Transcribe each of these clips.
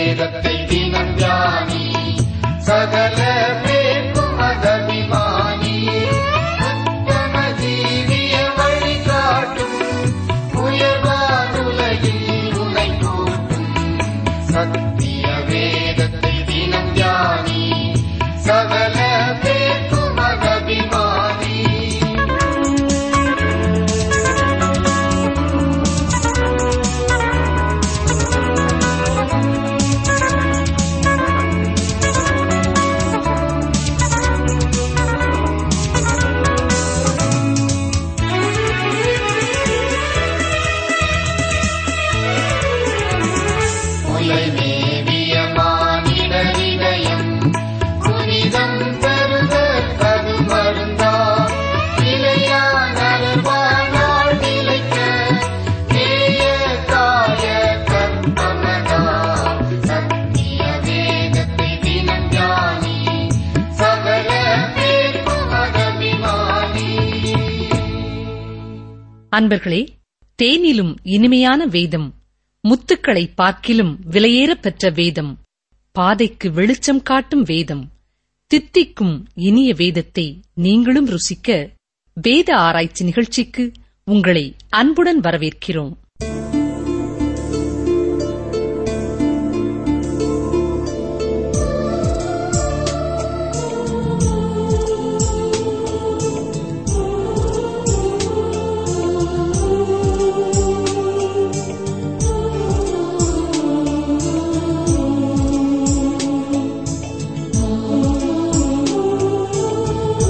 வேதத்தை தினம் தியானி சகல பேர்க்கும் மதபிமானி உத்தம ஜீவிய வழிகாட்டும் உயர்வானுலகில் உனை கூட்டும் சத்திய வேதத்தை தினம் தியானி சகல பேர்க்கும் மதபிமானி முலை மேவிய மானிடரிடயம் புனிதம் பெருக அது மருந்தா நிலையான வாழ்நாள் நிலைக்க நேய காய கற்பமதா சத்திய வேதத்தை தினம் தியானி சகல பேர்க்கும் மதபிமானி அன்பர்களே தேனிலும் இனிமையான வேதம் முத்துக்களை பார்க்கிலும் விலையேறப் பெற்ற வேதம் பாதைக்கு வெளிச்சம் காட்டும் வேதம் தித்திக்கும் இனிய வேதத்தை நீங்களும் ருசிக்க வேத ஆராய்ச்சி நிகழ்ச்சிக்கு உங்களை அன்புடன் வரவேற்கிறோம்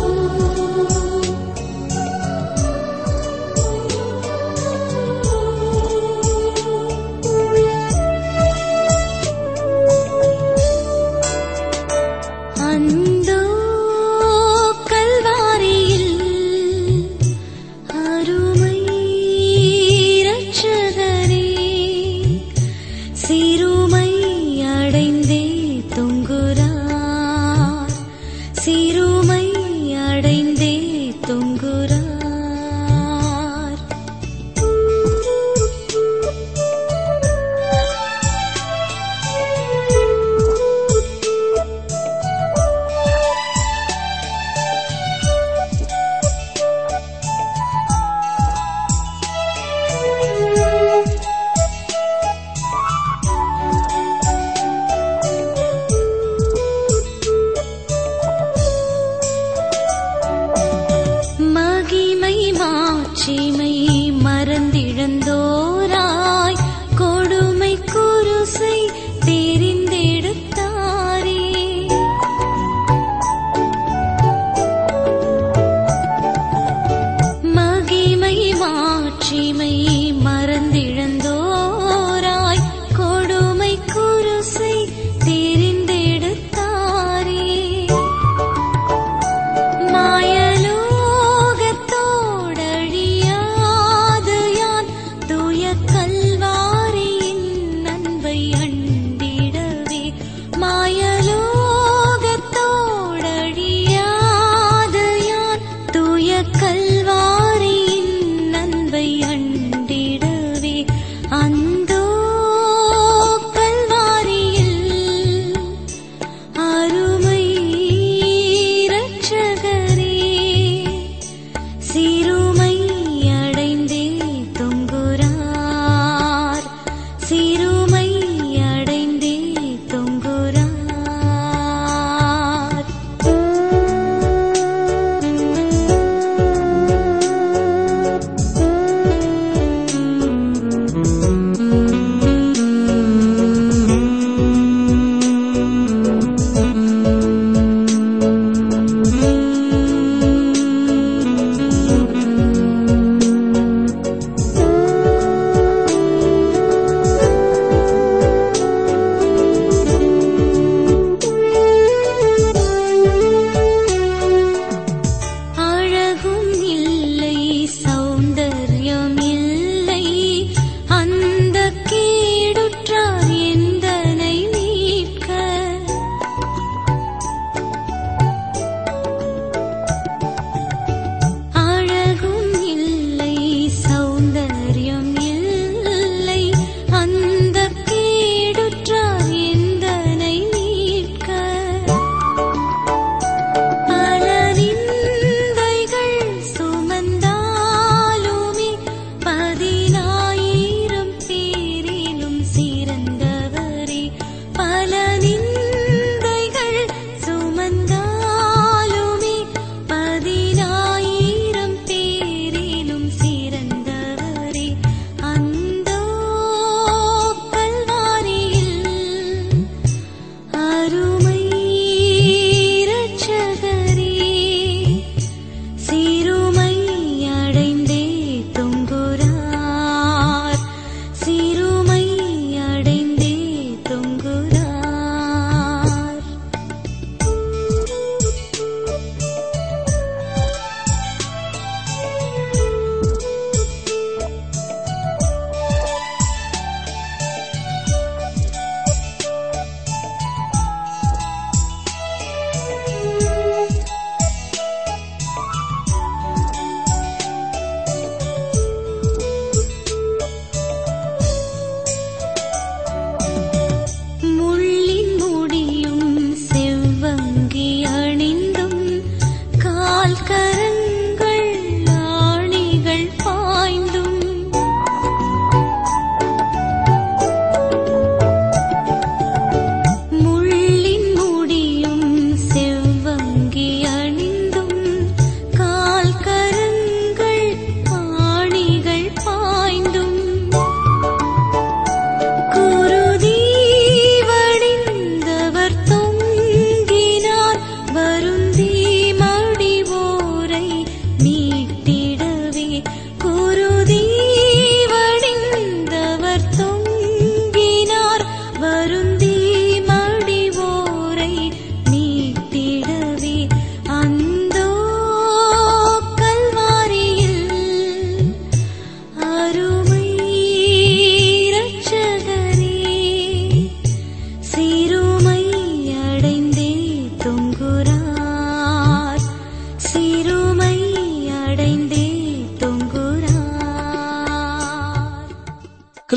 ஆ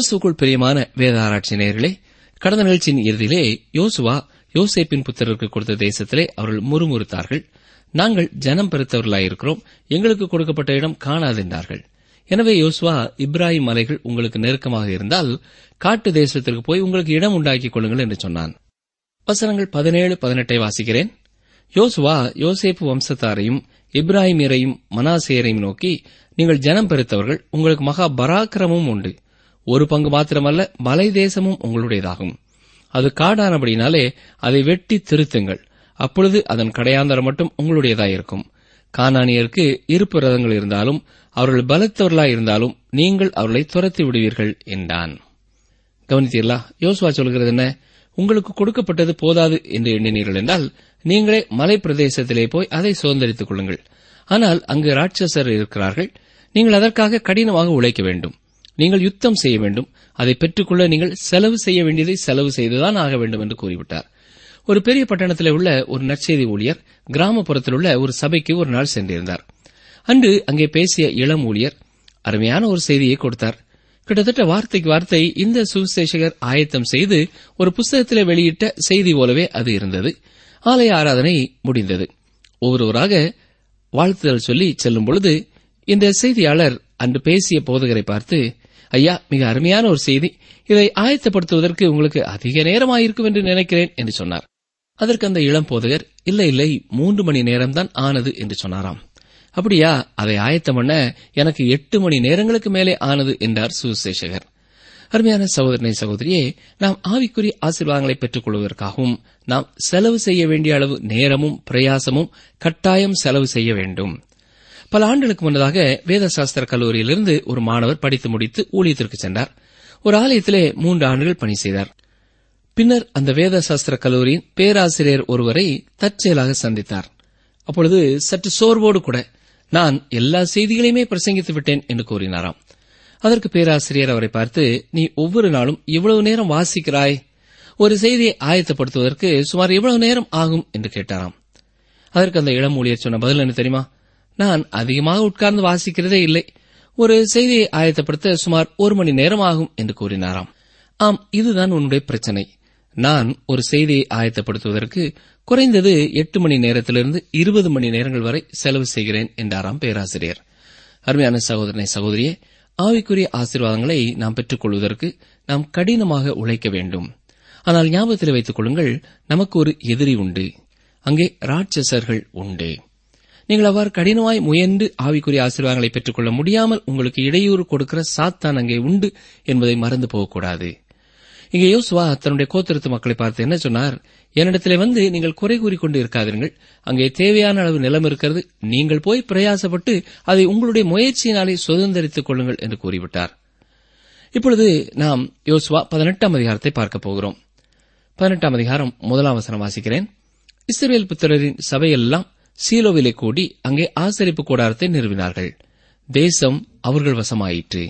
கிறிஸ்துக்குள் பிரியமான வேத ஆராய்ச்சி நேயர்களே கடந்த நிகழ்ச்சியின் இறுதியிலே யோசுவா யோசேப்பின் புத்திரருக்கு கொடுத்த தேசத்திலே அவர்கள் முறுமுறுத்தார்கள் நாங்கள் ஜனம் பெருத்தவர்களாயிருக்கிறோம் எங்களுக்கு கொடுக்கப்பட்ட இடம் காணாதென்றார்கள் எனவே யோசுவா இப்ராஹிம் மலைகள் உங்களுக்கு நெருக்கமாக இருந்தால் காட்டு தேசத்திற்கு போய் உங்களுக்கு இடம் உண்டாக்கிக் கொள்ளுங்கள் என்று சொன்னான் வசனங்கள் பதினேழு பதினெட்டை வாசிக்கிறேன் யோசுவா யோசேப்பு வம்சத்தாரையும் இப்ராஹிமியரையும் மனாசேயரையும் நோக்கி நீங்கள் ஜனம் பெருத்தவர்கள் உங்களுக்கு மகா பராக்கிரமும் உண்டு ஒரு பங்கு மாத்திரமல்ல மலை தேசமும் உங்களுடையதாகும் அது காடானபடினாலே அதை வெட்டி திருத்துங்கள் அப்பொழுது அதன் கடையாந்தரம் மட்டும் உங்களுடையதாயிருக்கும் கானானியருக்கு இருப்பு ரதங்கள் இருந்தாலும் அவர்கள் பலத்தவர்களாய் இருந்தாலும் நீங்கள் அவர்களை துரத்தி விடுவீர்கள் என்றான் கவனித்தீர்களா யோசுவா சொல்கிறது என்ன உங்களுக்கு கொடுக்கப்பட்டது போதாது என்று எண்ணினீர்கள் என்றால் நீங்களே மலை பிரதேசத்திலே போய் அதை சுதந்திரித்துக் கொள்ளுங்கள் ஆனால் அங்கு ராட்சசர் இருக்கிறார்கள் நீங்கள் அதற்காக கடினமாக உழைக்க வேண்டும் நீங்கள் யுத்தம் செய்ய வேண்டும் அதை பெற்றுக்கொள்ள நீங்கள் செலவு செய்ய வேண்டியதை செலவு செய்துதான் ஆக வேண்டும் என்று கூறிவிட்டார் ஒரு பெரிய பட்டணத்தில் உள்ள ஒரு நற்செய்தி ஊழியர் கிராமப்புறத்தில் உள்ள ஒரு சபைக்கு ஒரு நாள் சென்றிருந்தார் அன்று அங்கே பேசிய இளம் ஊழியர் அருமையான ஒரு செய்தியை கொடுத்தார் கிட்டத்தட்ட வார்த்தைக்கு வார்த்தை இந்த சுவிசேஷகர் ஆயத்தம் செய்து ஒரு புஸ்தகத்திலே வெளியிட்ட செய்தி போலவே அது இருந்தது ஆலய ஆராதனை முடிந்தது ஒவ்வொருவராக வாழ்த்துதல் சொல்லி செல்லும் பொழுது இந்த செய்தியாளர் அன்று பேசிய போதகரை பார்த்து ஐயா மிக அருமையான ஒரு செய்தி இதை ஆயத்தப்படுத்துவதற்கு உங்களுக்கு அதிக நேரமாயிருக்கும் என்று நினைக்கிறேன் என்று சொன்னார் அதற்கு அந்த இளம் போதகர் இல்லை இல்லை மூன்று மணி நேரம்தான் ஆனது என்று சொன்னாராம் அப்படியா அதை ஆயத்தம் பண்ண எனக்கு எட்டு மணி நேரங்களுக்கு மேலே ஆனது என்றார் சுசேஷகர் அருமையான சகோதரனை சகோதரியே நாம் ஆவிக்குரிய ஆசீர்வாதங்களை பெற்றுக் கொள்வதற்காகவும் நாம் செலவு செய்ய வேண்டிய அளவு நேரமும் பிரயாசமும் கட்டாயம் செலவு செய்ய வேண்டும் பல ஆண்டுகளுக்கு முன்னதாக வேதசாஸ்திர கல்லூரியிலிருந்து ஒரு மாணவர் படித்து முடித்து ஊழியத்திற்கு சென்றார் ஒரு ஆலயத்திலே மூன்று ஆண்டுகள் பணி செய்தார் பின்னர் அந்த வேதசாஸ்திர கல்லூரியின் பேராசிரியர் ஒருவரை தற்செயலாக சந்தித்தார் அப்பொழுது சற்று சோர்வோடு கூட நான் எல்லா செய்திகளையுமே பிரசங்கித்து விட்டேன் என்று கூறினாராம் அதற்கு பேராசிரியர் அவரை பார்த்து நீ ஒவ்வொரு நாளும் இவ்வளவு நேரம் வாசிக்கிறாய் ஒரு செய்தியை ஆயத்தப்படுத்துவதற்கு சுமார் எவ்வளவு நேரம் ஆகும் என்று கேட்டாராம் அதற்கு அந்த இளம் ஊழியர் சொன்ன பதில் என்ன தெரியுமா நான் அதிகமாக உட்கார்ந்து வாசிக்கிறதே இல்லை ஒரு செய்தியை ஆயத்தப்படுத்த சுமார் ஒரு மணி நேரம் ஆகும் என்று கூறினாராம் ஆம் இதுதான் உன்னுடைய பிரச்சனை நான் ஒரு செய்தியை ஆயத்தப்படுத்துவதற்கு குறைந்தது எட்டு மணி நேரத்திலிருந்து இருபது மணி நேரங்கள் வரை செலவு செய்கிறேன் என்றாராம் பேராசிரியர் அருமையான சகோதரனை சகோதரியே ஆவிக்குரிய ஆசீர்வாதங்களை நாம் பெற்றுக் கொள்வதற்கு நாம் கடினமாக உழைக்க வேண்டும் ஆனால் ஞாபகத்தில் வைத்துக் கொள்ளுங்கள் நமக்கு ஒரு எதிரி உண்டு அங்கே ராட்சசர்கள் உண்டு நீங்கள் அவ்வாறு கடினமாய் முயன்று ஆவிக்குரிய ஆசீர்வாதங்களை பெற்றுக்கொள்ள முடியாமல் உங்களுக்கு இடையூறு கொடுக்கிற சாத்தான் அங்கே உண்டு என்பதை மறந்து போகக்கூடாது இங்கே யோசுவா தன்னுடைய கோத்திரத்து மக்களை பார்த்து என்ன சொன்னார் என்னிடத்திலே வந்து நீங்கள் குறை கூறிக்கொண்டு இருக்காதீர்கள் அங்கே தேவையான அளவு நிலம் இருக்கிறது நீங்கள் போய் பிரயாசப்பட்டு அதை உங்களுடைய முயற்சியினாலே சுதந்திரித்துக் கொள்ளுங்கள் என்று கூறிவிட்டார் இப்பொழுது நாம் யோசுவா பதினெட்டாம் அதிகாரத்தை பார்க்க போகிறோம் பதினெட்டாம் அதிகாரம் முதலாம் வசனம் வாசிக்கிறேன் இஸ்ரேல் புத்திரரின் சபையெல்லாம் சீலோவிலே கூடி அங்கே ஆசரிப்பு கூடாரத்தை நிறுவினார்கள் தேசம் அவர்கள் வசமாயிற்று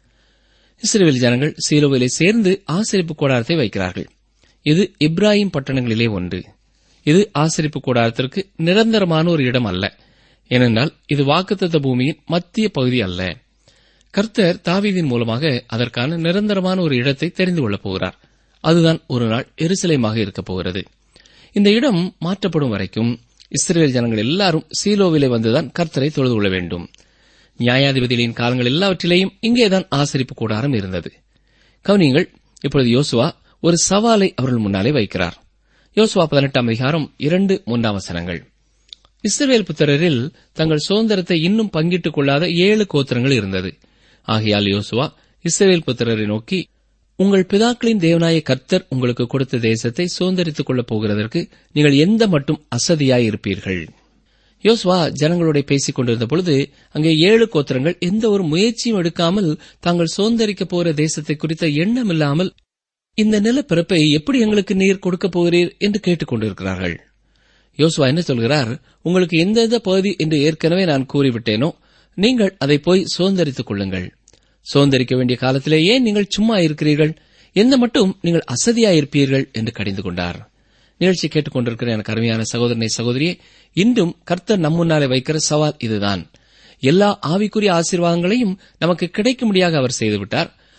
இஸ்ரேல் ஜனங்கள் சீலோவிலே சேர்ந்து ஆசரிப்பு கூடாரத்தை வைக்கிறார்கள் இது இப்ராஹிம் பட்டணங்களிலே ஒன்று இது ஆசரிப்பு கூடாரத்திற்கு நிரந்தரமான ஒரு இடம் அல்ல ஏனென்றால் இது வாக்குத்தத்த பூமியின் மத்திய பகுதி அல்ல கர்த்தர் தாவீதின் மூலமாக அதற்கான நிரந்தரமான ஒரு இடத்தை தெரிந்து கொள்ளப் போகிறார் அதுதான் ஒரு நாள் எருசலேமாக இருக்கப் போகிறது இந்த இடம் மாற்றப்படும் வரைக்கும் இஸ்ரேல் ஜனங்கள் எல்லாரும் சீலோவிலே வந்துதான் கர்த்தரை தொழுது கொள்ள வேண்டும் நியாயாதிபதிகளின் காலங்கள் எல்லாவற்றிலேயும் இங்கேதான் ஆசரிப்பு கூடாரம் இருந்தது கவனியங்கள் இப்பொழுது யோசுவா ஒரு சவாலை அவர்கள் முன்னாலே வைக்கிறார் யோசுவா பதினெட்டாம் அதிகாரம் இரண்டு மூன்றாம் வசனங்கள் இஸ்ரவேல் புத்திரரில் தங்கள் சுதந்திரத்தை இன்னும் பங்கிட்டுக் கொள்ளாத ஏழு கோத்திரங்கள் இருந்தது ஆகையால் யோசுவா இஸ்ரவேல் புத்திரரை நோக்கி உங்கள் பிதாக்களின் தேவனாய கர்த்தர் உங்களுக்கு கொடுத்த தேசத்தை சுதந்திரித்துக் கொள்ளப் போகிறதற்கு நீங்கள் எந்த மட்டும் அசதியாய் இருப்பீர்கள் யோசுவா ஜனங்களோட பேசிக் கொண்டிருந்த பொழுது அங்கே ஏழு கோத்திரங்கள் எந்த ஒரு முயற்சியும் எடுக்காமல் தாங்கள் சுதந்திரிக்கப் போகிற தேசத்தை குறித்த எண்ணம் இல்லாமல் இந்த நிலப்பிறப்பை எப்படி எங்களுக்கு நீர் கொடுக்கப் போகிறீர் என்று கேட்டுக் கொண்டிருக்கிறார்கள் யோசுவா என்ன சொல்கிறார் உங்களுக்கு எந்தெந்த பகுதி என்று ஏற்கனவே நான் கூறிவிட்டேனோ நீங்கள் அதை போய் சுதந்திரித்துக் கொள்ளுங்கள் சுதந்திரிக்க வேண்டிய காலத்திலே ஏன் நீங்கள் சும்மா இருக்கிறீர்கள் எந்த மட்டும் நீங்கள் அசதியாயிருப்பீர்கள் என்று கடிந்து கொண்டார் நிகழ்ச்சி கேட்டுக்கொண்டிருக்கிற எனக்கு அருமையான சகோதரனை சகோதரியே இன்றும் கர்த்தர் நம் முன்னாலே வைக்கிற சவால் இதுதான் எல்லா ஆவிக்குரிய ஆசீர்வாதங்களையும் நமக்கு கிடைக்கும்படியாக அவர் செய்துவிட்டார்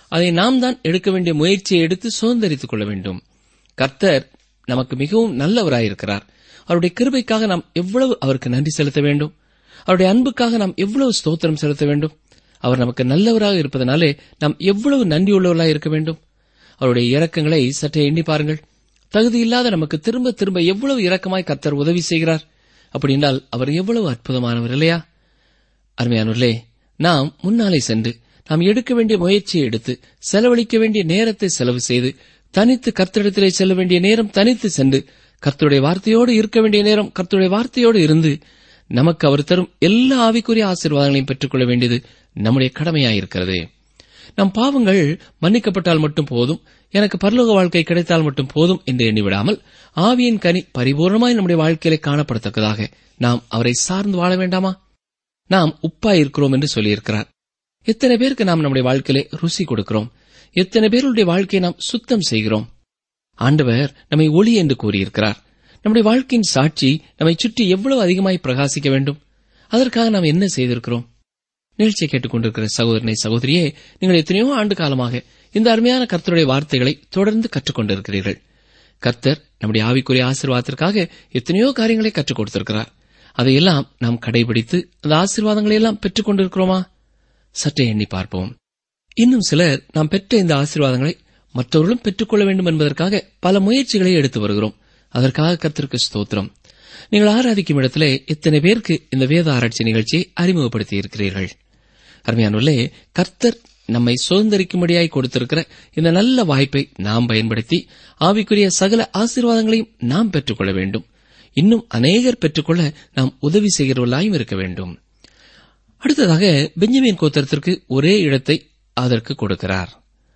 அதை நாம் தான் எடுக்க வேண்டிய முயற்சியை எடுத்து சுதந்திரித்துக் கொள்ள வேண்டும் கர்த்தர் நமக்கு மிகவும் நல்லவராயிருக்கிறார் அவருடைய கிருபைக்காக நாம் எவ்வளவு அவருக்கு நன்றி செலுத்த வேண்டும் அவருடைய அன்புக்காக நாம் எவ்வளவு ஸ்தோத்திரம் செலுத்த வேண்டும் அவர் நமக்கு நல்லவராக இருப்பதனாலே நாம் எவ்வளவு நன்றியுள்ளவர்களாக இருக்க வேண்டும் அவருடைய இரக்கங்களை சற்றே எண்ணி பாருங்கள் தகுதியில்லாத நமக்கு திரும்ப திரும்ப எவ்வளவு இரக்கமாய் கர்த்தர் உதவி செய்கிறார் அப்படின்னால் அவர் எவ்வளவு அற்புதமானவர் இல்லையா அருமையானவர்களே நாம் முன்னாலே சென்று நாம் எடுக்க வேண்டிய முயற்சியை எடுத்து செலவழிக்க வேண்டிய நேரத்தை செலவு செய்து தனித்து கர்த்தரிடத்திலே செல்ல வேண்டிய நேரம் தனித்து சென்று கர்த்தருடைய வார்த்தையோடு இருக்க வேண்டிய நேரம் கர்த்தருடைய வார்த்தையோடு இருந்து நமக்கு அவர் தரும் எல்லா ஆவிக்குரிய ஆசீர்வாதங்களையும் பெற்றுக்கொள்ள வேண்டியது நம்முடைய கடமையாயிருக்கிறது நம் பாவங்கள் மன்னிக்கப்பட்டால் மட்டும் போதும் எனக்கு பரலோக வாழ்க்கை கிடைத்தால் மட்டும் போதும் என்று எண்ணிவிடாமல் ஆவியின் கனி பரிபூர்ணமாய் நம்முடைய வாழ்க்கையிலே காணப்படத்தக்கதாக நாம் அவரை சார்ந்து வாழ வேண்டாமா நாம் உப்பாய் இருக்கிறோம் என்று சொல்லியிருக்கிறார் எத்தனை பேருக்கு நாம் நம்முடைய வாழ்க்கையிலே ருசி கொடுக்கிறோம் எத்தனை பேருடைய வாழ்க்கையை நாம் சுத்தம் செய்கிறோம் ஆண்டவர் நம்மை ஒளி என்று கூறியிருக்கிறார் நம்முடைய வாழ்க்கையின் சாட்சி நம்மை சுற்றி எவ்வளவு அதிகமாய் பிரகாசிக்க வேண்டும் அதற்காக நாம் என்ன செய்திருக்கிறோம் நிகழ்ச்சியை கேட்டுக்கொண்டிருக்கிற சகோதரனை சகோதரியே நீங்கள் எத்தனையோ ஆண்டு காலமாக இந்த அருமையான கர்த்தருடைய வார்த்தைகளை தொடர்ந்து கற்றுக்கொண்டிருக்கிறீர்கள் கர்த்தர் நம்முடைய ஆவிக்குரிய ஆசீர்வாதத்திற்காக எத்தனையோ காரியங்களை கற்றுக் கொடுத்திருக்கிறார் அதையெல்லாம் நாம் கடைபிடித்து அந்த ஆசீர்வாதங்களை எல்லாம் பெற்றுக் கொண்டிருக்கிறோமா சற்றே எண்ணி பார்ப்போம் இன்னும் சிலர் நாம் பெற்ற இந்த ஆசீர்வாதங்களை மற்றவர்களும் பெற்றுக்கொள்ள வேண்டும் என்பதற்காக பல முயற்சிகளை எடுத்து வருகிறோம் அதற்காக கர்த்தருக்கு ஸ்தோத்திரம் நீங்கள் ஆராதிக்கும் இடத்திலே எத்தனை பேருக்கு இந்த வேத ஆராய்ச்சி நிகழ்ச்சியை அறிமுகப்படுத்தி இருக்கிறீர்கள் அருமையானுள்ளே கர்த்தர் நம்மை சுதந்திரிக்கும்படியாய் கொடுத்திருக்கிற இந்த நல்ல வாய்ப்பை நாம் பயன்படுத்தி ஆவிக்குரிய சகல ஆசீர்வாதங்களையும் நாம் பெற்றுக்கொள்ள வேண்டும் இன்னும் அநேகர் பெற்றுக்கொள்ள நாம் உதவி செய்கிறவர்களாயும் இருக்க வேண்டும் அடுத்ததாக பெஞ்சமின் கோத்திரத்திற்கு ஒரே இடத்தை அதற்கு கொடுக்கிறார்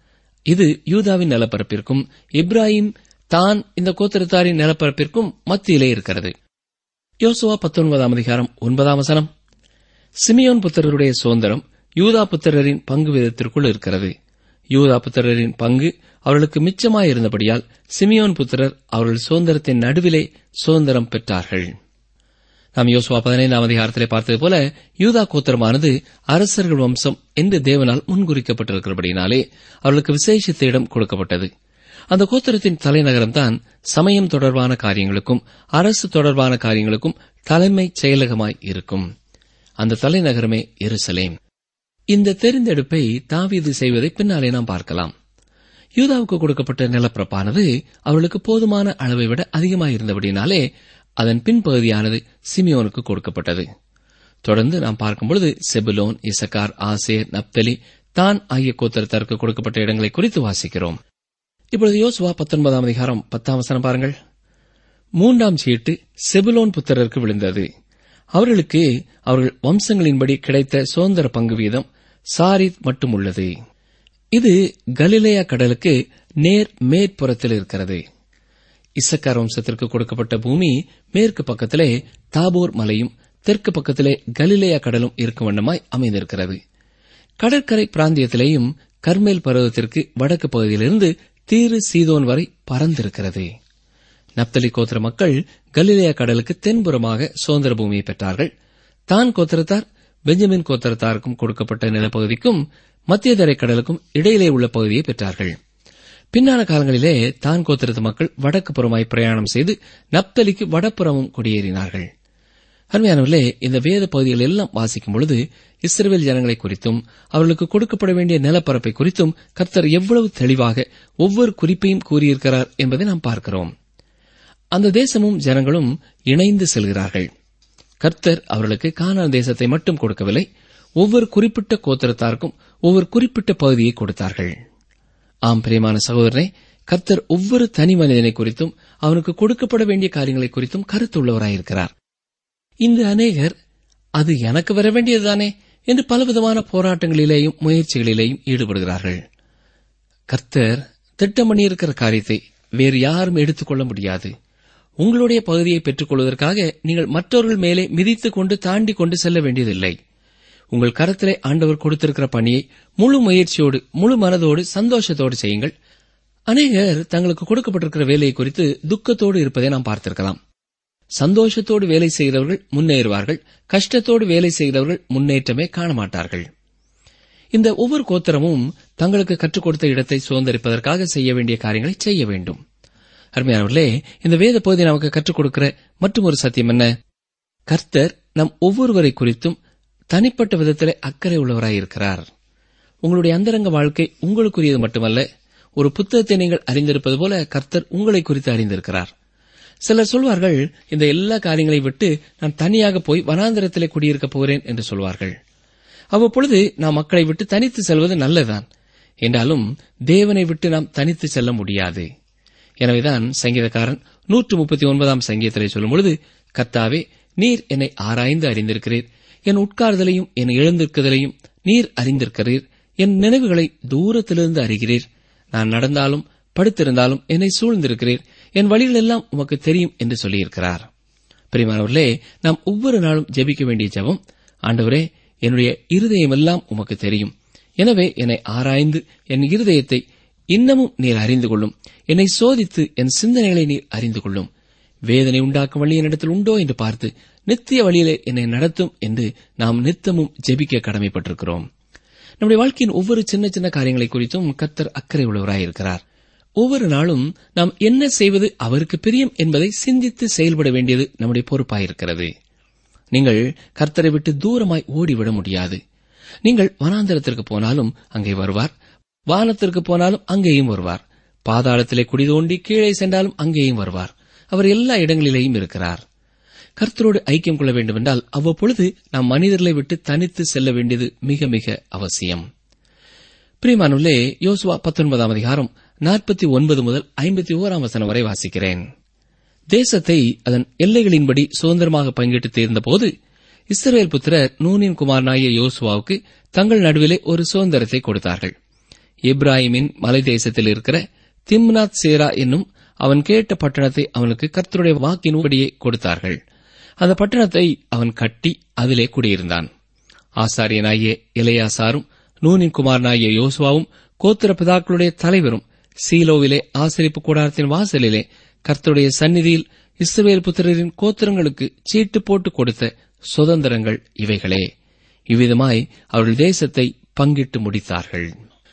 இது யூதாவின் நிலப்பரப்பிற்கும் இப்ராஹிம் தான் இந்த கோத்திரத்தாரின் நிலப்பரப்பிற்கும் மத்தியிலே இருக்கிறது யோசுவா பத்தொன்பதாம் அதிகாரம் ஒன்பதாம் வசனம் சிமியோன் புத்திரருடைய சுதந்திரம் யூதா புத்திரரின் பங்கு விதத்திற்குள் இருக்கிறது யூதா புத்திரரின் பங்கு அவர்களுக்கு மிச்சமாயிருந்தபடியால் சிமியோன் புத்திரர் அவர்கள் சுதந்திரத்தின் நடுவிலே சுதந்திரம் பெற்றார்கள் நாம் யோசுவா பதினைந்தாம் அதிகாரத்திலே பார்த்தது போல யூதா கோத்திரமானது அரசர்கள் வம்சம் என்று தேவனால் முன்குறிக்கப்பட்டிருக்கிறபடினாலே அவர்களுக்கு விசேஷித்த இடம் கொடுக்கப்பட்டது அந்த கோத்திரத்தின் தலைநகரம்தான் சமயம் தொடர்பான காரியங்களுக்கும் அரசு தொடர்பான காரியங்களுக்கும் தலைமைச் செயலகமாய் இருக்கும் அந்த தலைநகரமே எருசலேம் இந்த தெரிந்தெடுப்பை தாவீது செய்வதை பின்னாலே நாம் பார்க்கலாம் யூதாவுக்கு கொடுக்கப்பட்ட நிலப்பரப்பானது அவர்களுக்கு போதுமான அளவை விட அதிகமாயிருந்தபடினாலே அதன் பின்பகுதியானது சிமியோனுக்கு கொடுக்கப்பட்டது தொடர்ந்து நாம் பார்க்கும்பொழுது செபுலோன் இசக்கார் ஆசேர் நப்தலி தான் ஆகிய கோத்திரத்தாருக்கு கொடுக்கப்பட்ட இடங்களை குறித்து வாசிக்கிறோம் இப்பொழுது யோசுவா பத்தொன்பதாம் அதிகாரம் பத்தாம் வசனம் பாருங்கள் மூன்றாம் சீட்டு செபுலோன் புத்திரருக்கு விழுந்தது அவர்களுக்கு அவர்கள் வம்சங்களின்படி கிடைத்த சுதந்திர பங்கு வீதம் சாரித் மட்டும் உள்ளது இது கலிலேயா கடலுக்கு நேர் மேற்புறத்தில் இருக்கிறது இசக்கார் வம்சத்திற்கு கொடுக்கப்பட்ட பூமி மேற்கு பக்கத்திலே தாபோர் மலையும் தெற்கு பக்கத்திலே கலிலேயா கடலும் இருக்கும் வண்ணமாய் அமைந்திருக்கிறது கடற்கரை பிராந்தியத்திலேயும் கர்மேல் பருவத்திற்கு வடக்கு பகுதியிலிருந்து தீரு சீதோன் வரை பறந்திருக்கிறது நப்தலி கோத்திர மக்கள் கலிலேயா கடலுக்கு தென்புறமாக சுதந்திர பூமியை பெற்றார்கள் தான் கோத்திரத்தார் பெஞ்சமின் கோத்திரத்தாருக்கும் கொடுக்கப்பட்ட நிலப்பகுதிக்கும் மத்திய தரை கடலுக்கும் இடையிலே உள்ள பகுதியை பெற்றார்கள் பின்னான காலங்களிலே தான் கோத்திரத்து மக்கள் வடக்கு புறமாய் பிரயாணம் செய்து நப்தலிக்கு வடப்புறமும் குடியேறினார்கள் அருமையானவர்களே இந்த வேத பகுதிகள் எல்லாம் வாசிக்கும் பொழுது இஸ்ரேல் ஜனங்களை குறித்தும் அவர்களுக்கு கொடுக்கப்பட வேண்டிய நிலப்பரப்பை குறித்தும் கர்த்தர் எவ்வளவு தெளிவாக ஒவ்வொரு குறிப்பையும் கூறியிருக்கிறார் என்பதை நாம் பார்க்கிறோம் அந்த தேசமும் ஜனங்களும் இணைந்து செல்கிறார்கள் கர்த்தர் அவர்களுக்கு கானான் தேசத்தை மட்டும் கொடுக்கவில்லை ஒவ்வொரு குறிப்பிட்ட கோத்திரத்தாருக்கும் ஒவ்வொரு குறிப்பிட்ட பகுதியை கொடுத்தார்கள் ஆம் பிரியமான சகோதரனே கர்த்தர் ஒவ்வொரு தனி மனிதனை குறித்தும் அவனுக்கு கொடுக்கப்பட வேண்டிய காரியங்களை குறித்தும் கருத்துள்ளவராயிருக்கிறார் இந்த அநேகர் அது எனக்கு வர வேண்டியதுதானே என்று பலவிதமான போராட்டங்களிலேயும் முயற்சிகளிலேயும் ஈடுபடுகிறார்கள் கர்த்தர் திட்டம் பண்ணியிருக்கிற காரியத்தை வேறு யாரும் எடுத்துக்கொள்ள முடியாது உங்களுடைய பகுதியை பெற்றுக் கொள்வதற்காக நீங்கள் மற்றவர்கள் மேலே மிதித்துக் கொண்டு தாண்டி கொண்டு செல்ல வேண்டியதில்லை உங்கள் கரத்திலே ஆண்டவர் கொடுத்திருக்கிற பணியை முழு முயற்சியோடு முழு மனதோடு சந்தோஷத்தோடு செய்யுங்கள் அநேகர் தங்களுக்கு கொடுக்கப்பட்டிருக்கிற வேலையை குறித்து துக்கத்தோடு இருப்பதை நாம் பார்த்திருக்கலாம் சந்தோஷத்தோடு வேலை செய்கிறவர்கள் முன்னேறுவார்கள் கஷ்டத்தோடு வேலை செய்கிறவர்கள் முன்னேற்றமே காண மாட்டார்கள் இந்த ஒவ்வொரு கோத்திரமும் தங்களுக்கு கற்றுக் கொடுத்த இடத்தை சுதந்திரிப்பதற்காக செய்ய வேண்டிய காரியங்களை செய்ய வேண்டும் அருமையானவர்களே இந்த வேத பகுதி நமக்கு கற்றுக் கொடுக்கிற மற்றும் ஒரு சத்தியம் என்ன கர்த்தர் நம் ஒவ்வொருவரை குறித்தும் தனிப்பட்ட விதத்திலே அக்கறை உள்ளவராயிருக்கிறார் உங்களுடைய அந்தரங்க வாழ்க்கை உங்களுக்குரியது மட்டுமல்ல ஒரு புத்தகத்தை நீங்கள் அறிந்திருப்பது போல கர்த்தர் உங்களை குறித்து அறிந்திருக்கிறார் சிலர் சொல்வார்கள் இந்த எல்லா காரியங்களை விட்டு நான் தனியாக போய் வனாந்திரத்திலே குடியிருக்கப் போகிறேன் என்று சொல்வார்கள் அவ்வப்பொழுது நாம் மக்களை விட்டு தனித்து செல்வது நல்லதுதான் என்றாலும் தேவனை விட்டு நாம் தனித்து செல்ல முடியாது எனவேதான் சங்கீதக்காரன் நூற்று முப்பத்தி ஒன்பதாம் சங்கீதத்திலே சொல்லும் பொழுது கர்த்தாவே நீர் என்னை ஆராய்ந்து அறிந்திருக்கிறீர் என் உட்கார்தலையும் என் எழுந்திருக்குதலையும் நீர் அறிந்திருக்கிறீர் என் நினைவுகளை தூரத்திலிருந்து அறிகிறீர் நான் நடந்தாலும் படுத்திருந்தாலும் என்னை சூழ்ந்திருக்கிறீர் என் வழிகள் எல்லாம் உமக்கு தெரியும் என்று சொல்லியிருக்கிறார் பிரிமானவர்களே நாம் ஒவ்வொரு நாளும் ஜெபிக்க வேண்டிய ஜெபம் ஆண்டவரே என்னுடைய இருதயமெல்லாம் உமக்கு தெரியும் எனவே என்னை ஆராய்ந்து என் இருதயத்தை இன்னமும் நீர் அறிந்து கொள்ளும் என்னை சோதித்து என் சிந்தனைகளை நீர் அறிந்து கொள்ளும் வேதனை உண்டாக்கும் வழி என்னிடத்தில் உண்டோ என்று பார்த்து நித்திய வழியிலே என்னை நடத்தும் என்று நாம் நித்தமும் ஜெபிக்க கடமைப்பட்டிருக்கிறோம் நம்முடைய வாழ்க்கையின் ஒவ்வொரு சின்ன சின்ன காரியங்களை குறித்தும் கர்த்தர் அக்கறை உள்ளவராயிருக்கிறார் ஒவ்வொரு நாளும் நாம் என்ன செய்வது அவருக்கு பிரியம் என்பதை சிந்தித்து செயல்பட வேண்டியது நம்முடைய பொறுப்பாயிருக்கிறது நீங்கள் கர்த்தரை விட்டு தூரமாய் ஓடிவிட முடியாது நீங்கள் வனாந்தரத்திற்கு போனாலும் அங்கே வருவார் வானத்திற்கு போனாலும் அங்கேயும் வருவார் பாதாளத்திலே குடி தோண்டி கீழே சென்றாலும் அங்கேயும் வருவார் அவர் எல்லா இடங்களிலேயும் இருக்கிறார் கர்த்தரோடு ஐக்கியம் கொள்ள வேண்டுமென்றால் அவ்வப்பொழுது நாம் மனிதர்களை விட்டு தனித்து செல்ல வேண்டியது மிக மிக அவசியம் பிரியமானுள்ளே யோசுவா பத்தொன்பதாம் அதிகாரம் நாற்பத்தி ஒன்பது முதல் ஐம்பத்தி ஓராம் வசனம் வரை வாசிக்கிறேன் தேசத்தை அதன் எல்லைகளின்படி சுதந்திரமாக பங்கிட்டு தீர்ந்தபோது இஸ்ரவேல் புத்திரர் நூனின் குமாரனாகிய யோசுவாவுக்கு தங்கள் நடுவிலே ஒரு சுதந்திரத்தை கொடுத்தார்கள் இப்ராஹிமின் மலை தேசத்தில் இருக்கிற திம்னாத் சேரா என்னும் அவன் கேட்ட பட்டணத்தை அவனுக்கு கர்த்தருடைய வாக்கின்படியே கொடுத்தார்கள் அந்த பட்டணத்தை அவன் கட்டி அதிலே குடியிருந்தான் ஆசாரியனாகிய இளையாசாரும் நூனின் குமாரனாகிய யோசுவாவும் கோத்திர பிதாக்களுடைய தலைவரும் சீலோவிலே ஆசிரிப்பு கூடாரத்தின் வாசலிலே கர்த்தருடைய சந்நிதியில் இஸ்ரவேல் புத்திரரின் கோத்திரங்களுக்கு சீட்டு போட்டு கொடுத்த சுதந்திரங்கள் இவைகளே இவ்விதமாய் அவர்கள் தேசத்தை பங்கிட்டு முடித்தார்கள்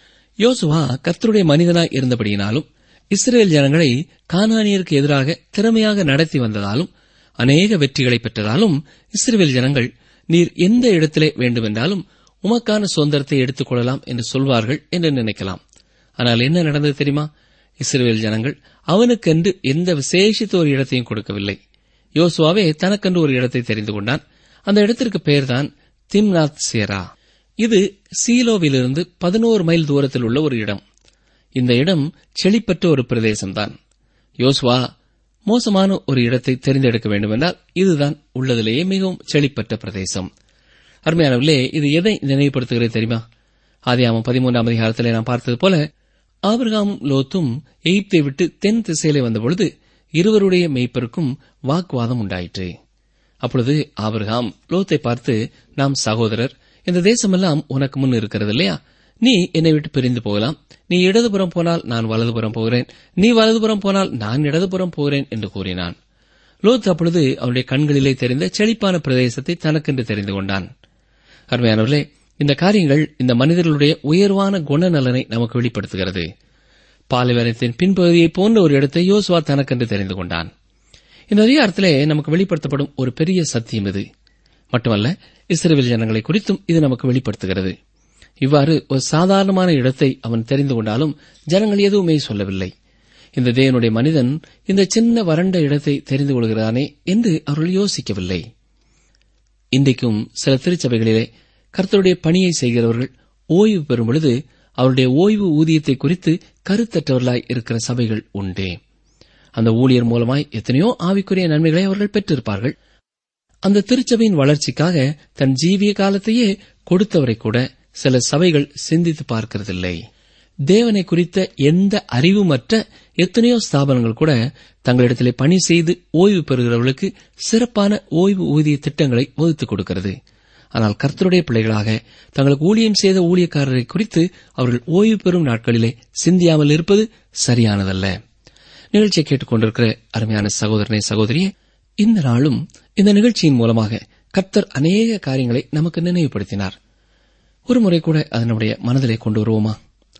யோசுவா கர்த்தருடைய மனிதனாய் இருந்தபடியினாலும் இஸ்ரேல் ஜனங்களை கானானியருக்கு எதிராக திறமையாக நடத்தி வந்ததாலும் அநேக வெற்றிகளை பெற்றதாலும் இஸ்ரேல் ஜனங்கள் நீர் எந்த இடத்திலே வேண்டுமென்றாலும் உமக்கான சுதந்திரத்தை எடுத்துக் கொள்ளலாம் என்று சொல்வார்கள் என்று நினைக்கலாம் ஆனால் என்ன நடந்தது தெரியுமா இஸ்ரேல் ஜனங்கள் அவனுக்கென்று எந்த விசேஷித்த ஒரு இடத்தையும் கொடுக்கவில்லை யோசுவாவே தனக்கென்று ஒரு இடத்தை தெரிந்து கொண்டான் அந்த இடத்திற்கு பெயர்தான் திம்நாத் சேரா இது சீலோவிலிருந்து பதினோரு மைல் தூரத்தில் உள்ள ஒரு இடம் இந்த இடம் செழிப்பற்ற ஒரு பிரதேசம்தான் யோசுவா மோசமான ஒரு இடத்தை தெரிந்தெடுக்க வேண்டுமென்றால் இதுதான் உள்ளதிலேயே மிகவும் செழிப்பற்ற பிரதேசம் அருமையானவர்களே இது எதை நினைவுபடுத்துகிறது தெரியுமா ஆதியாமம் பதிமூன்றாம் அதிகாரத்திலே நாம் பார்த்தது போல ஆபிரகாம் லோத்தும் எகிப்தை விட்டு தென் திசையிலே வந்தபொழுது இருவருடைய மெய்ப்பருக்கும் வாக்குவாதம் உண்டாயிற்று அப்பொழுது ஆபிரகாம் லோத்தை பார்த்து நாம் சகோதரர் இந்த தேசமெல்லாம் உனக்கு முன் இருக்கிறது இல்லையா நீ என்னை விட்டு பிரிந்து போகலாம் நீ இடதுபுறம் போனால் நான் வலதுபுறம் போகிறேன் நீ வலதுபுறம் போனால் நான் இடதுபுறம் போகிறேன் என்று கூறினான் லோத் அப்பொழுது அவனுடைய கண்களிலே தெரிந்த செழிப்பான பிரதேசத்தை தனக்கென்று தெரிந்து கொண்டான் அருமையானவர்களே இந்த காரியங்கள் இந்த மனிதர்களுடைய உயர்வான குணநலனை நமக்கு வெளிப்படுத்துகிறது பாலைவனத்தின் பின்பகுதியை போன்ற ஒரு இடத்தை யோசுவா தனக்கென்று தெரிந்து கொண்டான் இந்த அதிகாரத்திலே நமக்கு வெளிப்படுத்தப்படும் ஒரு பெரிய சத்தியம் இது மட்டுமல்ல இஸ்ரேல் ஜனங்களை குறித்தும் இது நமக்கு வெளிப்படுத்துகிறது இவ்வாறு ஒரு சாதாரணமான இடத்தை அவன் தெரிந்து கொண்டாலும் ஜனங்கள் எதுவுமே சொல்லவில்லை இந்த தேவனுடைய மனிதன் இந்த சின்ன வறண்ட இடத்தை தெரிந்து கொள்கிறானே என்று அவர்கள் யோசிக்கவில்லை இன்றைக்கும் சில திருச்சபைகளிலே கர்த்தருடைய பணியை செய்கிறவர்கள் ஓய்வு பெறும் பொழுது அவருடைய ஓய்வு ஊதியத்தை குறித்து கருத்தற்றவர்களாய் இருக்கிற சபைகள் உண்டே அந்த ஊழியர் மூலமாய் எத்தனையோ ஆவிக்குரிய நன்மைகளை அவர்கள் பெற்றிருப்பார்கள் அந்த திருச்சபையின் வளர்ச்சிக்காக தன் ஜீவிய காலத்தையே கொடுத்தவரை கூட சில சபைகள் சிந்தித்து பார்க்கிறதில்லை தேவனை குறித்த எந்த அறிவுமற்ற எத்தனையோ ஸ்தாபனங்கள் கூட தங்களிடத்திலே பணி செய்து ஓய்வு பெறுகிறவர்களுக்கு சிறப்பான ஓய்வு ஊதிய திட்டங்களை வகுத்துக் கொடுக்கிறது ஆனால் கர்த்தருடைய பிள்ளைகளாக தங்களுக்கு ஊழியம் செய்த ஊழியக்காரரை குறித்து அவர்கள் ஓய்வு பெறும் நாட்களிலே சிந்தியாமல் இருப்பது சரியானதல்ல நிகழ்ச்சியை கேட்டுக்கொண்டிருக்கிற அருமையான சகோதரனே சகோதரியே இந்த நாளும் இந்த நிகழ்ச்சியின் மூலமாக கர்த்தர் அநேக காரியங்களை நமக்கு நினைவுபடுத்தினார் ஒரு முறை கூட அது நம்முடைய மனதிலே கொண்டு வருவோமா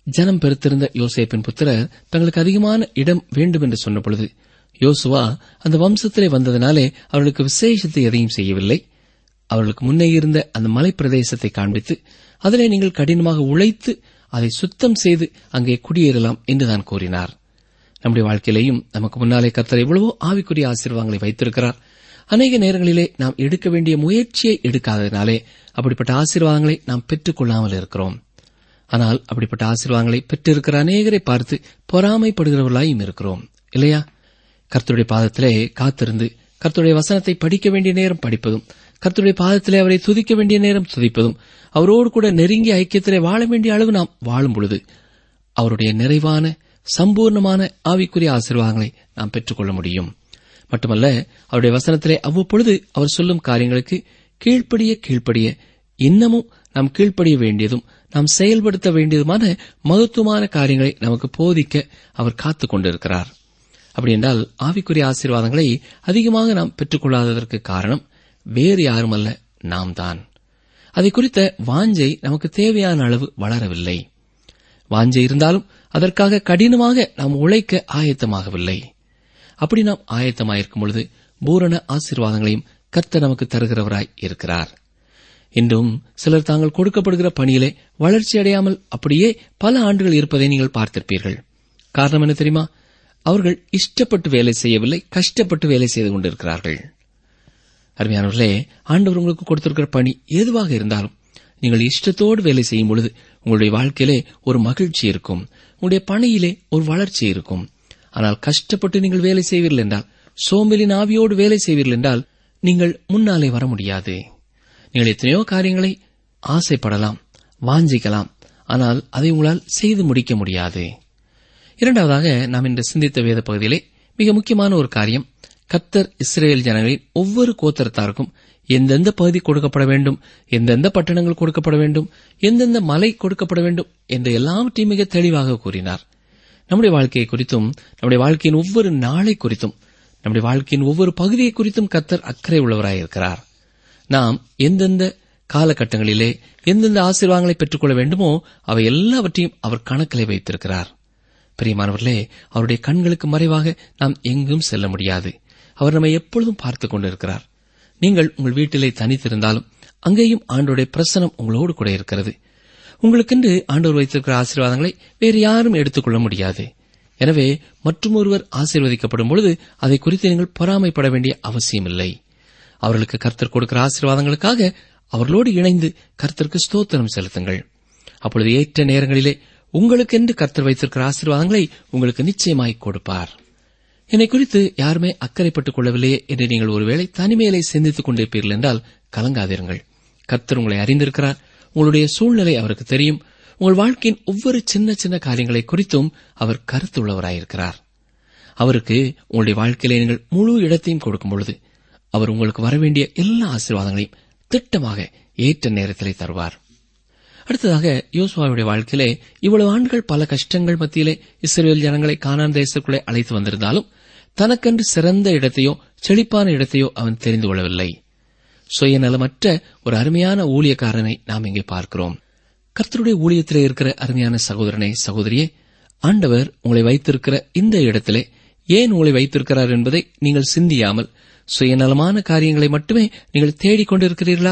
ஜனம் பெருத்திருந்த யோசேப்பின் புத்திரர் தங்களுக்கு அதிகமான இடம் வேண்டும் என்று சொன்ன பொழுது யோசுவா அந்த வம்சத்திலே வந்ததினாலே அவர்களுக்கு விசேஷத்தை எதையும் செய்யவில்லை அவர்களுக்கு முன்னே இருந்த அந்த மலைப் பிரதேசத்தை காண்பித்து அதிலே நீங்கள் கடினமாக உழைத்து அதை சுத்தம் செய்து அங்கே குடியேறலாம் என்று தான் கூறினார் நம்முடைய வாழ்க்கையிலேயும் நமக்கு முன்னாலே கர்த்தர் எவ்வளவோ ஆவிக்குரிய ஆசீர்வாதங்களை வைத்திருக்கிறார் அநேக நேரங்களிலே நாம் எடுக்க வேண்டிய முயற்சியை எடுக்காததினாலே அப்படிப்பட்ட ஆசீர்வாதங்களை நாம் பெற்றுக் கொள்ளாமல் இருக்கிறோம் ஆனால் அப்படிப்பட்ட ஆசீர்வாதங்களை பெற்றிருக்கிற அநேகரை பார்த்து பொறாமைப்படுகிறவர்களாயும் இருக்கிறோம் இல்லையா கர்த்தருடைய பாதத்திலே காத்திருந்து கர்த்தருடைய வசனத்தை படிக்க வேண்டிய நேரம் படிப்பதும் கர்த்தருடைய பாதத்திலே அவரை துதிக்க வேண்டிய நேரம் துதிப்பதும் அவரோடு கூட நெருங்கிய ஐக்கியத்திலே வாழ வேண்டிய அளவு நாம் வாழும் பொழுது அவருடைய நிறைவான சம்பூர்ணமான ஆவிக்குரிய ஆசீர்வாதங்களை நாம் பெற்றுக்கொள்ள முடியும் மட்டுமல்ல அவருடைய வசனத்திலே அவ்வப்பொழுது அவர் சொல்லும் காரியங்களுக்கு கீழ்ப்படிய கீழ்ப்படிய இன்னமும் நாம் கீழ்ப்படிய வேண்டியதும் நாம் செயல்படுத்த வேண்டியதுமான மகத்துவமான காரியங்களை நமக்கு போதிக்க அவர் காத்துக் கொண்டிருக்கிறார் அப்படி என்றால் ஆவிக்குரிய ஆசீர்வாதங்களை அதிகமாக நாம் பெற்றுக்கொள்ளாததற்கு காரணம் வேறு யாருமல்ல நாம் தான் அதை குறித்த வாஞ்சை நமக்கு தேவையான அளவு வளரவில்லை வாஞ்சை இருந்தாலும் அதற்காக கடினமாக நாம் உழைக்க ஆயத்தமாகவில்லை அப்படி நாம் ஆயத்தமாயிருக்கும் பொழுது பூரண ஆசீர்வாதங்களையும் கர்த்தர் நமக்கு தருகிறவராய் இருக்கிறார் இன்றும் சிலர் தாங்கள் கொடுக்கப்படுகிற பணியிலே வளர்ச்சி அடையாமல் அப்படியே பல ஆண்டுகள் இருப்பதை நீங்கள் பார்த்திருப்பீர்கள் காரணம் என்ன தெரியுமா அவர்கள் இஷ்டப்பட்டு வேலை செய்யவில்லை கஷ்டப்பட்டு வேலை செய்து கொண்டிருக்கிறார்கள் அருமையானவர்களே ஆண்டவர் உங்களுக்கு கொடுத்திருக்கிற பணி எதுவாக இருந்தாலும் நீங்கள் இஷ்டத்தோடு வேலை செய்யும் பொழுது உங்களுடைய வாழ்க்கையிலே ஒரு மகிழ்ச்சி இருக்கும் உங்களுடைய பணியிலே ஒரு வளர்ச்சி இருக்கும் ஆனால் கஷ்டப்பட்டு நீங்கள் வேலை செய்வீர்கள் என்றால் சோம்பலின் ஆவியோடு வேலை செய்வீர்கள் என்றால் நீங்கள் முன்னாலே வர முடியாது நீங்கள் எத்தனையோ காரியங்களை ஆசைப்படலாம் வாஞ்சிக்கலாம் ஆனால் அதை உங்களால் செய்து முடிக்க முடியாது இரண்டாவதாக நாம் இன்று சிந்தித்த வேத பகுதியிலே மிக முக்கியமான ஒரு காரியம் கத்தர் இஸ்ரேல் ஜனங்களின் ஒவ்வொரு கோத்தரத்தாருக்கும் எந்தெந்த பகுதி கொடுக்கப்பட வேண்டும் எந்தெந்த பட்டணங்கள் கொடுக்கப்பட வேண்டும் எந்தெந்த மலை கொடுக்கப்பட வேண்டும் என்று எல்லாவற்றையும் மிக தெளிவாக கூறினார் நம்முடைய வாழ்க்கையை குறித்தும் நம்முடைய வாழ்க்கையின் ஒவ்வொரு நாளை குறித்தும் நம்முடைய வாழ்க்கையின் ஒவ்வொரு பகுதியை குறித்தும் கத்தர் அக்கறை உள்ளவராயிருக்கிறார் நாம் எந்தெந்த காலகட்டங்களிலே எந்தெந்த ஆசீர்வாதங்களை பெற்றுக்கொள்ள வேண்டுமோ அவை எல்லாவற்றையும் அவர் கணக்கிலே வைத்திருக்கிறார் பிரியமானவர்களே அவருடைய கண்களுக்கு மறைவாக நாம் எங்கும் செல்ல முடியாது அவர் நம்மை எப்பொழுதும் பார்த்துக் கொண்டிருக்கிறார் நீங்கள் உங்கள் வீட்டிலே தனித்திருந்தாலும் அங்கேயும் ஆண்டோடைய பிரசனம் உங்களோடு கூட இருக்கிறது உங்களுக்கென்று ஆண்டவர் வைத்திருக்கிற ஆசீர்வாதங்களை வேறு யாரும் எடுத்துக்கொள்ள முடியாது எனவே மற்றும் ஒருவர் ஆசீர்வதிக்கப்படும் பொழுது அதை குறித்து நீங்கள் பொறாமைப்பட வேண்டிய அவசியமில்லை அவர்களுக்கு கர்த்தர் கொடுக்கிற ஆசீர்வாதங்களுக்காக அவர்களோடு இணைந்து கர்த்தருக்கு ஸ்தோத்திரம் செலுத்துங்கள் அப்பொழுது ஏற்ற நேரங்களிலே உங்களுக்கென்று கர்த்தர் வைத்திருக்கிற ஆசீர்வாதங்களை உங்களுக்கு நிச்சயமாய் கொடுப்பார் என்னை குறித்து யாருமே அக்கறைப்பட்டுக் கொள்ளவில்லையே என்று நீங்கள் ஒருவேளை தனிமையிலே சிந்தித்துக் கொண்டிருப்பீர்கள் என்றால் கலங்காதிருங்கள் கர்த்தர் உங்களை அறிந்திருக்கிறார் உங்களுடைய சூழ்நிலை அவருக்கு தெரியும் உங்கள் வாழ்க்கையின் ஒவ்வொரு சின்ன சின்ன காரியங்களை குறித்தும் அவர் கருத்துள்ளவராயிருக்கிறார் அவருக்கு உங்களுடைய வாழ்க்கையிலே நீங்கள் முழு இடத்தையும் கொடுக்கும் பொழுது அவர் உங்களுக்கு வரவேண்டிய எல்லா ஆசீர்வாதங்களையும் திட்டமாக ஏற்ற நேரத்திலே தருவார் அடுத்ததாக யோசுவாவுடைய வாழ்க்கையிலே இவ்வளவு ஆண்டுகள் பல கஷ்டங்கள் மத்தியிலே இஸ்ரேல் ஜனங்களை கானான் தேசத்துக்குள்ளே அழைத்து வந்திருந்தாலும் தனக்கென்று சிறந்த இடத்தையோ செழிப்பான இடத்தையோ அவன் தெரிந்து கொள்ளவில்லை சுயநலமற்ற ஒரு அருமையான ஊழியக்காரனை நாம் இங்கே பார்க்கிறோம் கர்த்தருடைய ஊழியத்திலே இருக்கிற அருமையான சகோதரனே சகோதரியே ஆண்டவர் உங்களை வைத்திருக்கிற இந்த இடத்திலே ஏன் உங்களை வைத்திருக்கிறார் என்பதை நீங்கள் சிந்தியாமல் சுயநலமான காரியங்களை மட்டுமே நீங்கள் தேடிக் கொண்டிருக்கிறீர்களா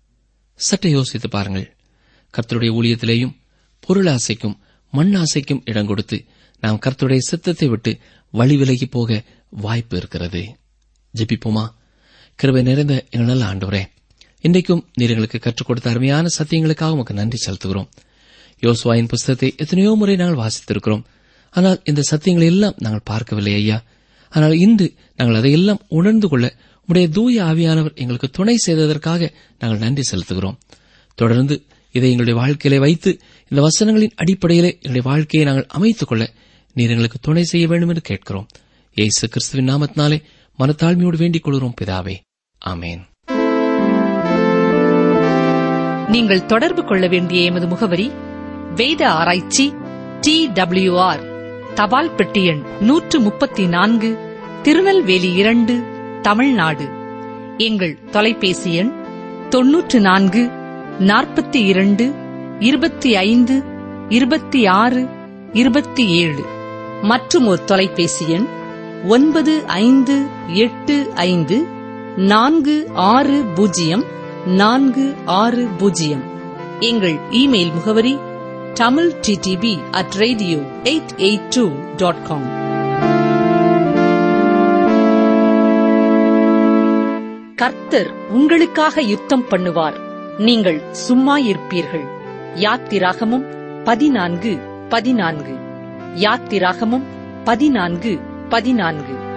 சற்றே யோசித்து பாருங்கள் கர்த்தருடைய ஊழியத்திலேயும் பொருளாசைக்கும் மண்ணாசைக்கும் இடம் கொடுத்து நாம் கர்த்தருடைய சித்தத்தை விட்டு வழி விலகி போக வாய்ப்பு இருக்கிறது ஜெபிப்போமா கிருபை நிறைந்த எங்கள் நல்ல ஆண்டவரே இன்றைக்கும் நீர் எங்களுக்கு கற்றுக் கொடுத்த அருமையான சத்தியங்களுக்காக உமக்கு நன்றி செலுத்துகிறோம் யோசுவாயின் புஸ்தகத்தை எத்தனையோ முறை நாங்கள் வாசித்திருக்கிறோம் ஆனால் இந்த சத்தியங்களை எல்லாம் நாங்கள் பார்க்கவில்லை ஐயா ஆனால் இன்று நாங்கள் அதையெல்லாம் உணர்ந்து கொள்ள உடைய தூய ஆவியானவர் எங்களுக்கு துணை செய்ததற்காக நாங்கள் நன்றி செலுத்துகிறோம் தொடர்ந்து இதை எங்களுடைய வாழ்க்கையிலே வைத்து இந்த வசனங்களின் அடிப்படையிலே எங்களுடைய வாழ்க்கையை நாங்கள் அமைத்துக் கொள்ள நீர் எங்களுக்கு துணை செய்ய வேண்டும் என்று கேட்கிறோம் ஏசு கிறிஸ்துவின் நாமத்தினாலே மனத்தாழ்மையோடு வேண்டிக் கொள்கிறோம் பிதாவே ஆமேன் நீங்கள் தொடர்பு கொள்ள வேண்டிய எமது முகவரி வேத ஆராய்ச்சி டி ஆர் தபால் பெட்டி எண் நூற்று முப்பத்தி நான்கு திருநெல்வேலி இரண்டு தமிழ்நாடு எங்கள் தொலைபேசி எண் தொன்னூற்று நான்கு நாற்பத்தி இரண்டு இருபத்தி ஐந்து இருபத்தி ஆறு இருபத்தி ஏழு மற்றும் ஒரு தொலைபேசி எண் ஒன்பது ஐந்து எட்டு ஐந்து நான்கு ஆறு பூஜ்ஜியம் நான்கு ஆறு பூஜ்ஜியம் எங்கள் இமெயில் முகவரி Tamil DTP at radio eight eight two dot com கர்த்தர் உங்களுக்காக யுத்தம் பண்ணுவார் நீங்கள் சும்மா இருப்பீர்கள் யாத்திராகமும் பதினான்கு பதினான்கு யாத்திராகமும் பதினான்கு பதினான்கு